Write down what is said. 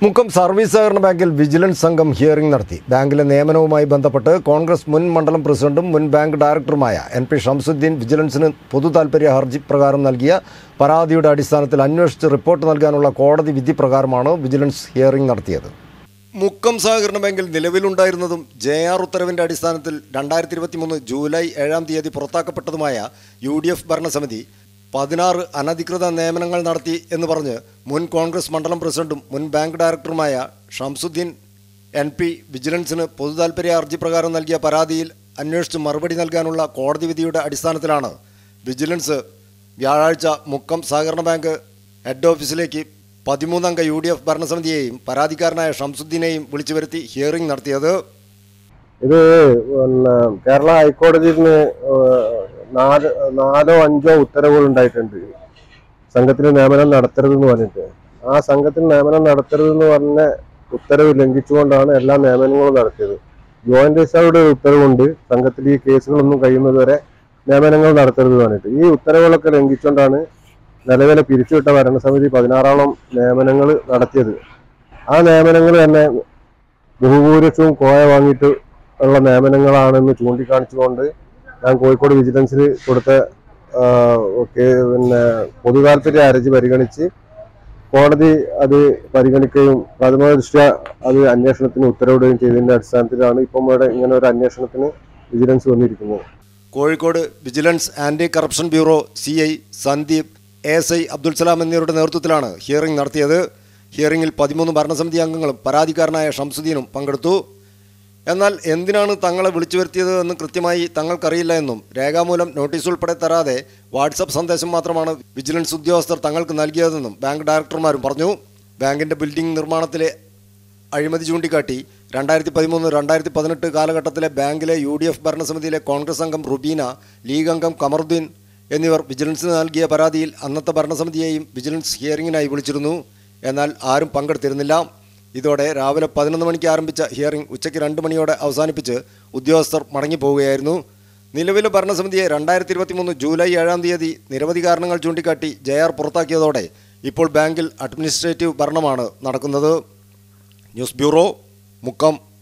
Mukkam service സഹകരണ ബാങ്കിൽ vigilance സംഘം ഹിയറിംഗ് നടത്തി ബാങ്കിലെ നിയമനവുമായി ബന്ധപ്പെട്ട് കോൺഗ്രസ് മുൻ മണ്ഡലം പ്രസിഡന്റും മുൻ ബാങ്ക് ഡയറക്ടറുമായ എൻ പി ഷംസുദ്ദീൻ വിജിലൻസിന് പൊതു താൽപര്യ ഹർജി പ്രകാരം നൽകിയ പരാതിയുടെ അടിസ്ഥാനത്തിൽ അന്വേഷിച്ച് റിപ്പോർട്ട് നൽകാനുള്ള കോടതി വിധി പ്രകാരമാണ് വിജിലൻസ് ഹിയറിംഗ് നടത്തിയത് മുക്കം സഹകരണ ബാങ്കിൽ നിലവിലുണ്ടായിരുന്നതും ജെ ആർ ഉത്തരവിന്റെ അടിസ്ഥാനത്തിൽ രണ്ടായിരത്തി ഇരുപത്തി മൂന്ന് ജൂലൈ ഏഴാം തീയതി പുറത്താക്കപ്പെട്ടതുമായ യു ഡി എഫ് ഭരണസമിതി പതിനാറ് അനധികൃത നിയമനങ്ങൾ നടത്തി എന്ന് പറഞ്ഞ് മുൻ കോൺഗ്രസ് മണ്ഡലം പ്രസിഡന്റും മുൻ ബാങ്ക് ഡയറക്ടറുമായ ഷംസുദ്ദീൻ എൻ പി വിജിലൻസിന് പൊതുതാൽപര്യ ഹർജി പ്രകാരം നൽകിയ പരാതിയിൽ അന്വേഷിച്ച് മറുപടി നൽകാനുള്ള കോടതി വിധിയുടെ അടിസ്ഥാനത്തിലാണ് വിജിലൻസ് വ്യാഴാഴ്ച മുക്കം സഹകരണ ബാങ്ക് ഹെഡ് ഓഫീസിലേക്ക് പതിമൂന്നംഗ യു ഡി എഫ് ഭരണസമിതിയെയും പരാതിക്കാരനായ ഷംസുദ്ദീനെയും വിളിച്ചു വരുത്തി ഹിയറിംഗ് നടത്തിയത് ഇത് പിന്നെ കേരള ഹൈക്കോടതിയിൽ നിന്ന് നാല് നാലോ അഞ്ചോ ഉത്തരവുകൾ ഉണ്ടായിട്ടുണ്ട് സംഘത്തിന് നിയമനം നടത്തരുതെന്ന് പറഞ്ഞിട്ട് ആ സംഘത്തിന് നിയമനം നടത്തരുതെന്ന് പറഞ്ഞ ഉത്തരവ് ലംഘിച്ചുകൊണ്ടാണ് എല്ലാ നിയമനങ്ങളും നടത്തിയത് ജോയിന്റ് രജിസ്ട്രാറുടെ ഒരു ഉത്തരവുണ്ട് സംഘത്തിൽ ഈ കേസുകളൊന്നും കഴിയുന്നതുവരെ നിയമനങ്ങൾ നടത്തരുത് പറഞ്ഞിട്ട് ഈ ഉത്തരവുകളൊക്കെ ലംഘിച്ചുകൊണ്ടാണ് നിലവിലെ പിരിച്ചുവിട്ട ഭരണസമിതി പതിനാറോളം നിയമനങ്ങൾ നടത്തിയത് ആ നിയമനങ്ങൾ തന്നെ ബഹുഭൂരിപക്ഷവും കോയ വാങ്ങിയിട്ട് ഉള്ള നിയമനങ്ങളാണെന്ന് ചൂണ്ടിക്കാണിച്ചുകൊണ്ട് ഞാൻ കോഴിക്കോട് വിജിലൻസിൽ കൊടുത്ത ആ, ഒക്കെ പിന്നെ പൊതു താല്പര്യ ഹർജി പരിഗണിച്ച് കോടതി അത് പരിഗണിക്കുകയും പ്രഥമ ദൃഷ്ട്യ അത് അന്വേഷണത്തിന് ഉത്തരവിടുകയും ചെയ്തതിന്റെ അടിസ്ഥാനത്തിലാണ് ഇപ്പം ഇവിടെ ഇങ്ങനെ ഒരു അന്വേഷണത്തിന് വിജിലൻസ് വന്നിരിക്കുന്നത് Kozhikode vigilance anti corruption bureau C I Sandeep S I Abdul Salam എന്നിവരുടെ നേതൃത്വത്തിലാണ് ഹിയറിംഗ് നടത്തിയത് ഹിയറിംഗിൽ പതിമൂന്ന് ഭരണസമിതി അംഗങ്ങളും പരാതിക്കാരനായ ഷംസുദ്ദീനും പങ്കെടുത്തു എന്നാൽ എന്തിനാണ് തങ്ങളെ വിളിച്ചു വരുത്തിയത് എന്ന് കൃത്യമായി തങ്ങൾക്കറിയില്ല എന്നും രേഖാമൂലം നോട്ടീസ് ഉൾപ്പെടെ തരാതെ വാട്സപ്പ് സന്ദേശം മാത്രമാണ് വിജിലൻസ് ഉദ്യോഗസ്ഥർ തങ്ങൾക്ക് നൽകിയതെന്നും ബാങ്ക് ഡയറക്ടർമാരും പറഞ്ഞു ബാങ്കിന്റെ ബിൽഡിംഗ് നിർമ്മാണത്തിലെ അഴിമതി ചൂണ്ടിക്കാട്ടി രണ്ടായിരത്തി പതിമൂന്ന് രണ്ടായിരത്തി പതിനെട്ട് കാലഘട്ടത്തിലെ ബാങ്കിലെ യു ഡി എഫ് ഭരണസമിതിയിലെ കോൺഗ്രസ് അംഗം റുബീന ലീഗ് അംഗം കമറുദ്ദീൻ എന്നിവർ വിജിലൻസിന് നൽകിയ പരാതിയിൽ അന്നത്തെ ഭരണസമിതിയെയും വിജിലൻസ് ഹിയറിംഗിനായി വിളിച്ചിരുന്നു എന്നാൽ ആരും പങ്കെടുത്തിരുന്നില്ല ഇതോടെ രാവിലെ പതിനൊന്ന് മണിക്ക് ആരംഭിച്ച ഹിയറിംഗ് ഉച്ചയ്ക്ക് രണ്ട് മണിയോടെ അവസാനിപ്പിച്ച് ഉദ്യോഗസ്ഥർ മടങ്ങിപ്പോവുകയായിരുന്നു നിലവിലെ ഭരണസമിതിയെ രണ്ടായിരത്തി ഇരുപത്തി മൂന്ന് ജൂലൈ ഏഴാം തീയതി നിരവധി കാരണങ്ങൾ ചൂണ്ടിക്കാട്ടി ജെ ആർ പുറത്താക്കിയതോടെ ഇപ്പോൾ ബാങ്കിൽ അഡ്മിനിസ്ട്രേറ്റീവ് ഭരണമാണ് നടക്കുന്നത് ന്യൂസ് ബ്യൂറോ മുക്കം